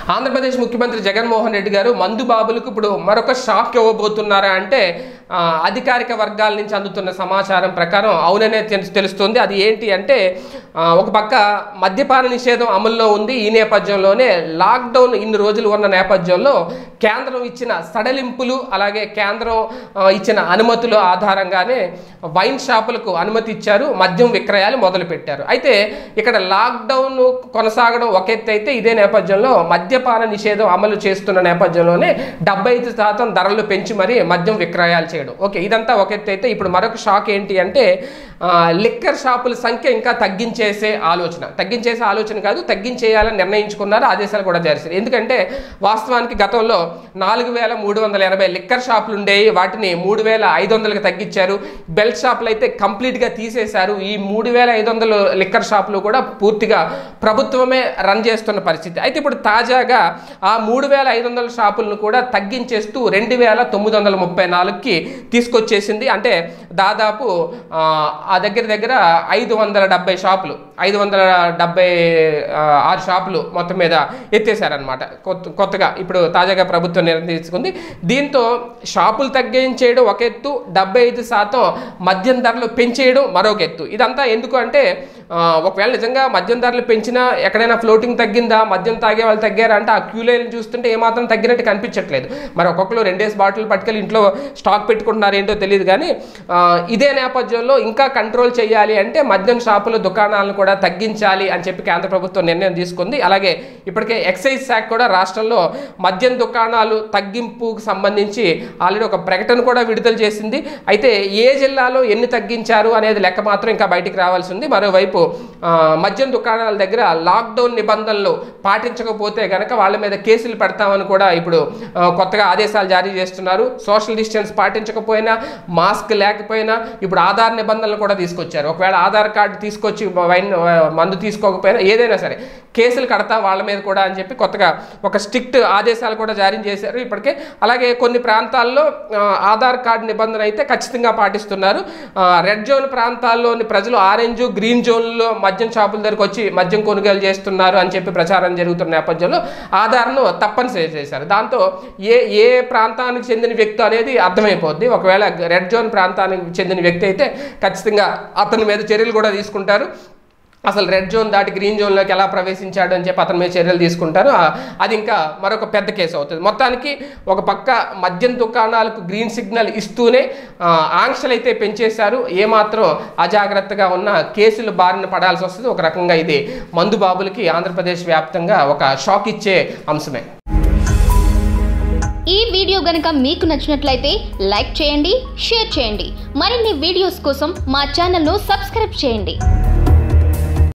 ఆంధ్రప్రదేశ్ ముఖ్యమంత్రి జగన్మోహన్ రెడ్డి గారు మందు బాబులకు ఇప్పుడు మరొక షాక్ ఇవ్వబోతున్నారా అంటే ఆ, అధికారిక వర్గాల నుంచి అందుతున్న సమాచారం ప్రకారం అవుననే తెలు- తెలుస్తుంది అది ఏంటి అంటే ఆ, ఒక పక్క మద్యపాన నిషేధం అమల్లో ఉంది ఈ నేపథ్యంలోనే లాక్డౌన్ ఇన్ని రోజులు ఉన్న నేపథ్యంలో కేంద్రం ఇచ్చిన సడలింపులు అలాగే కేంద్రం ఆ, ఇచ్చిన అనుమతుల ఆధారంగానే వైన్ షాపులకు అనుమతి ఇచ్చారు మద్యం విక్రయాలు మొదలుపెట్టారు అయితే ఇక్కడ లాక్డౌన్ కొనసాగడం ఒక ఎత్తు అయితే ఇదే నేపథ్యంలో మద్యపాన నిషేధం అమలు చేస్తున్న నేపథ్యంలోనే డెబ్బై ఐదు శాతం ధరలు పెంచి మరీ మద్యం విక్రయాలు చేయడం ఓకే ఇదంతా ఒక ఎత్తు అయితే ఇప్పుడు మరొక షాక్ ఏంటి అంటే ఆ, లిక్కర్ షాపుల సంఖ్య ఇంకా తగ్గించేసే ఆలోచన తగ్గించేసే ఆలోచన కాదు తగ్గించేయాలని నిర్ణయించుకున్నారు ఆదేశాలు కూడా జారీ చేశారు ఎందుకంటే వాస్తవానికి గతంలో నాలుగు వేల మూడు వందల ఎనభై లిక్కర్ షాపులు ఉండేవి వాటిని మూడు వేల ఐదు వందలకు తగ్గించారు బెల్ట్ షాపులు అయితే కంప్లీట్గా తీసేశారు ఈ మూడు వేల ఐదు వందల లిక్కర్ షాపులు కూడా పూర్తిగా ప్రభుత్వమే రన్ చేస్తున్న పరిస్థితి అయితే ఇప్పుడు తాజాగా ఆ మూడు వేల ఐదు వందల షాపులను కూడా తగ్గించేస్తూ రెండు వేల తొమ్మిది వందల ముప్పై నాలుగుకి తీసుకొచ్చేసింది అంటే దాదాపు ఆ, ఆ దగ్గర దగ్గర ఐదు వందల డెబ్బై షాపులు ఐదు వందల డెబ్బై ఆ, ఆరు షాపులు మొత్తం మీద ఎత్తేసారనమాట కొత్త కొత్తగా ఇప్పుడు తాజాగా ప్రభుత్వం నిర్ణయం తీసుకుంది దీంతో షాపులు తగ్గించేయడం ఒక ఎత్తు డెబ్బై ఐదు శాతం మద్యం ధరలు పెంచేయడం మరొక ఎత్తు ఇదంతా ఎందుకు అంటే ఆ, ఒకవేళ నిజంగా మద్యం ధరలు పెంచినా ఎక్కడైనా ఫ్లోటింగ్ తగ్గిందా మద్యం తాగే వాళ్ళు తగ్గారా అంటే ఆ క్యూ లైన్ చూస్తుంటే ఏమాత్రం తగ్గినట్టు కనిపించట్లేదు మరి ఒక్కొక్కరు రెండేసి బాటిల్ పట్టుకెళ్ళి ఇంట్లో స్టాక్ పెట్టుకుంటున్నారు ఏంటో తెలియదు కానీ ఆ, ఇదే నేపథ్యంలో ఇంకా కంట్రోల్ చేయాలి అంటే మద్యం షాపులు దుకాణాలను కూడా తగ్గించాలి అని చెప్పి కేంద్ర ప్రభుత్వం నిర్ణయం తీసుకుంది అలాగే ఇప్పటికే ఎక్సైజ్ శాఖ కూడా రాష్ట్రంలో మద్యం దుకాణాలు తగ్గింపుకు సంబంధించి ఆల్రెడీ ఒక ప్రకటన కూడా విడుదల చేసింది అయితే ఏ జిల్లాలో ఎన్ని తగ్గించారు అనేది లెక్క మాత్రం ఇంకా బయటికి రావాల్సి ఉంది మరోవైపు ఆ, మద్యం దుకాణాల దగ్గర లాక్డౌన్ నిబంధనలు పాటించకపోతే గనక వాళ్ళ మీద కేసులు పెడతామని కూడా ఇప్పుడు ఆ, కొత్తగా ఆదేశాలు జారీ చేస్తున్నారు సోషల్ డిస్టెన్స్ పాటించకపోయినా మాస్క్ లేకపోయినా ఇప్పుడు ఆధార్ నిబంధనలు కూడా తీసుకొచ్చారు ఒకవేళ ఆధార్ కార్డు తీసుకొచ్చి వైన్ ఆ, మందు తీసుకోకపోయినా ఏదైనా సరే కేసులు కడతా వాళ్ళ మీద కూడా అని చెప్పి కొత్తగా ఒక స్ట్రిక్ట్ ఆదేశాలు కూడా జారీ చేశారు ఇప్పటికే అలాగే కొన్ని ప్రాంతాల్లో ఆ, ఆధార్ కార్డు నిబంధన అయితే ఖచ్చితంగా పాటిస్తున్నారు ఆ, రెడ్ జోన్ ప్రాంతాల్లోని ప్రజలు ఆరెంజ్ గ్రీన్ జోన్లో మద్యం షాపుల దగ్గరకు వచ్చి మద్యం కొనుగోలు చేస్తున్నారు అని చెప్పి ప్రచారం జరుగుతున్న నేపథ్యంలో ఆధార్ను తప్పనిసరి చేశారు దాంతో ఏ ఏ ప్రాంతానికి చెందిన వ్యక్తి అనేది అర్థమైపోద్ది ఒకవేళ రెడ్ జోన్ ప్రాంతానికి చెందిన వ్యక్తి అయితే ఖచ్చితంగా అతని మీద చర్యలు కూడా తీసుకుంటారు అసలు రెడ్ జోన్ దాటి గ్రీన్ జోన్లోకి ఎలా ప్రవేశించాడు అని చెప్పి అతని మీద చర్యలు తీసుకుంటారు ఆ, అది ఇంకా మరొక పెద్ద కేసు అవుతుంది మొత్తానికి ఒక పక్క మద్యం దుకాణాలకు గ్రీన్ సిగ్నల్ ఇస్తూనే ఆ, ఆంక్షలు అయితే పెంచేశారు ఏమాత్రం అజాగ్రత్తగా ఉన్న కేసులు బారిన పడాల్సి వస్తుంది ఒక రకంగా ఇది మందు బాబులకి ఆంధ్రప్రదేశ్ వ్యాప్తంగా ఒక షాక్ ఇచ్చే అంశమే ఈ వీడియో గనుక మీకు నచ్చినట్లయితే లైక్ చేయండి షేర్ చేయండి మరిన్ని వీడియోస్ కోసం మా ఛానల్ను సబ్స్క్రైబ్ చేయండి